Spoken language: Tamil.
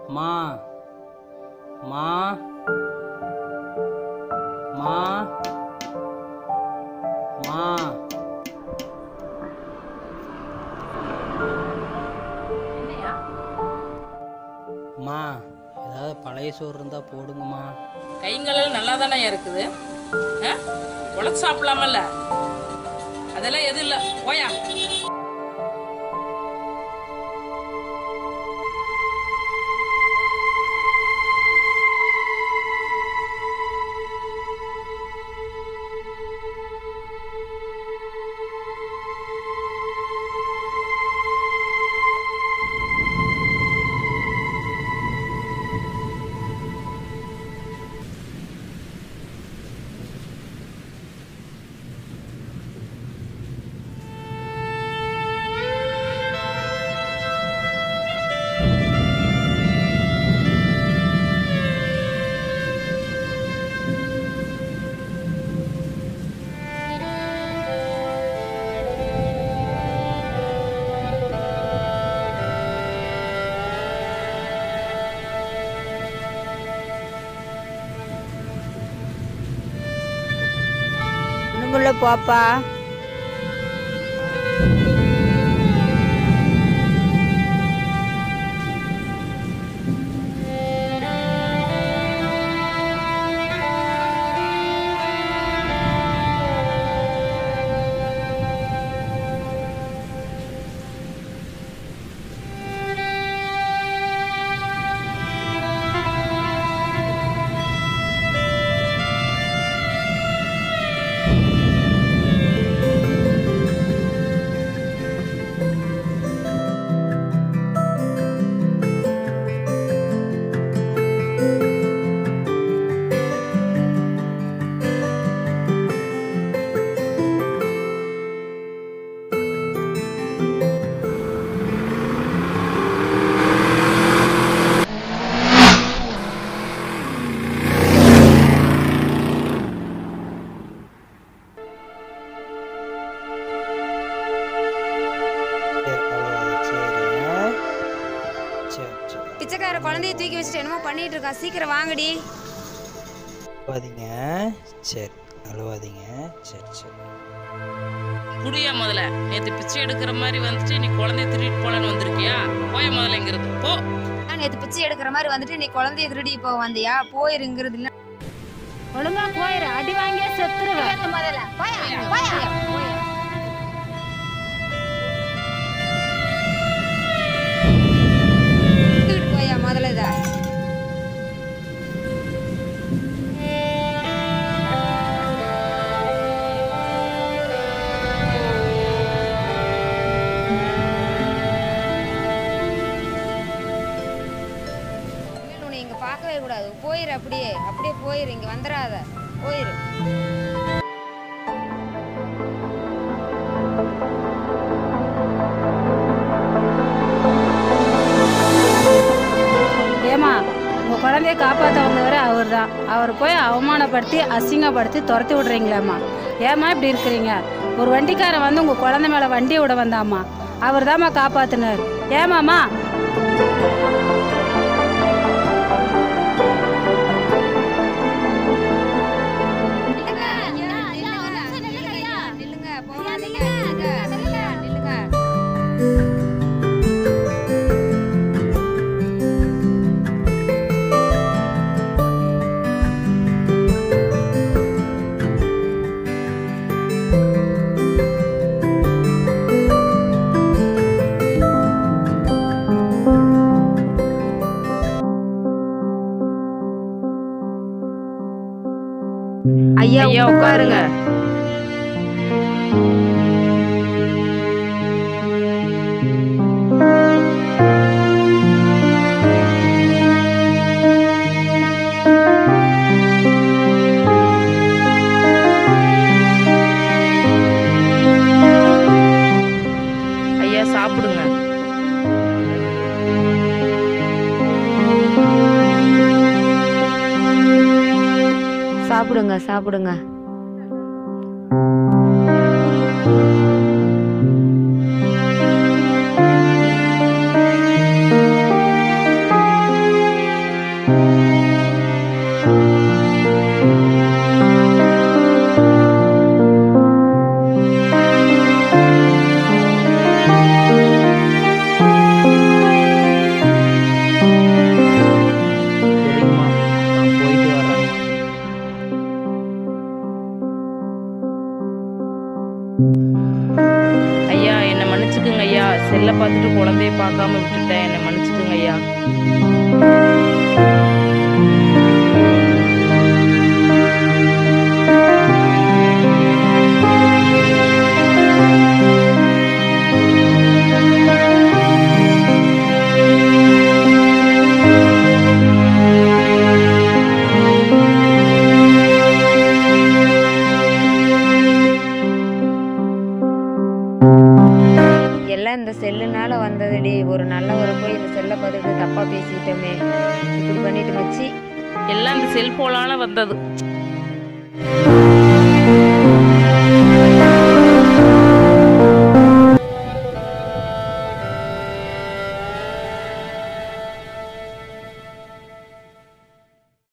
மா மா மா மா மா ஏதாவது பழைய சோறு இருந்தால் போடுங்கம்மா கைங்களெல்லாம் நல்லா தானே இருக்குது ஆ? உழைச்சு சாப்பிடலாமல்ல அதெல்லாம் எதுவும் இல்லை போயா ஒண்ணுமில்ல பாப்பா சரி அவ்வளோ சரிங்க சரி சரி பிச்சைக்கார குழந்தைய தூக்கி வச்சுட்டு என்னமோ பண்ணிட்டு இருக்கா சீக்கிரம் வாங்கடி அழுவாதீங்க சரி அழுவாதீங்க சரி சரி குடியா முதல்ல நேத்து பிச்சை எடுக்கிற மாதிரி வந்துட்டு நீ குழந்தைய திருடிட்டு போலான்னு வந்திருக்கியா போய முதல்ல இங்கிருந்து போ நான் நேத்து பிச்சை எடுக்கிற மாதிரி வந்துட்டு நீ குழந்தைய திருடி இப்போ வந்தியா போயிருங்கிறது இல்ல ஒழுங்கா போயிரு அடி வாங்கியே செத்துருவேன் முதல்ல போயா போயா போயா தூக்கிட்டு போயா முதல்ல இத இனிமேல் உன்னை இங்க பார்க்கவே கூடாது போயிரு அப்படியே அப்படியே போயிரு இங்க வந்துடாத போயிரு ஏமா உங்க குழந்தைய காப்பாற்ற வந்தவர் அவர் தான் அவர் போய் அவமானப்படுத்தி அசிங்கப்படுத்தி துரத்தி விடுறீங்களேம்மா ஏம்மா இப்படி இருக்கிறீங்க ஒரு வண்டிக்காரன் வந்து உங்க குழந்தை மேல வண்டி விட வந்தாம்மா அவர் தாம்மா காப்பாத்தினார் ஏமாம்மா நில்லுங்க போகாதீங்க நில்லுங்க நில்லுங்க ஐயா ஐயா உட்காருங்க ஐயா சாப்பிடுங்க சாப்பிடுங்க சாப்பிடுங்க பார்க்காம விட்டுட்டேன் என்னை மன்னிச்சுக்குங்க ஐயா எல்லாம் இந்த செல்லுனால வந்ததுடி ஒரு நல்லவரை போய் இந்த செல்லை பார்த்துட்டு தப்பாக பேசிட்டோமே இப்படி பண்ணிட்டு மச்சி எல்லாம் இந்த செல்போனால வந்தது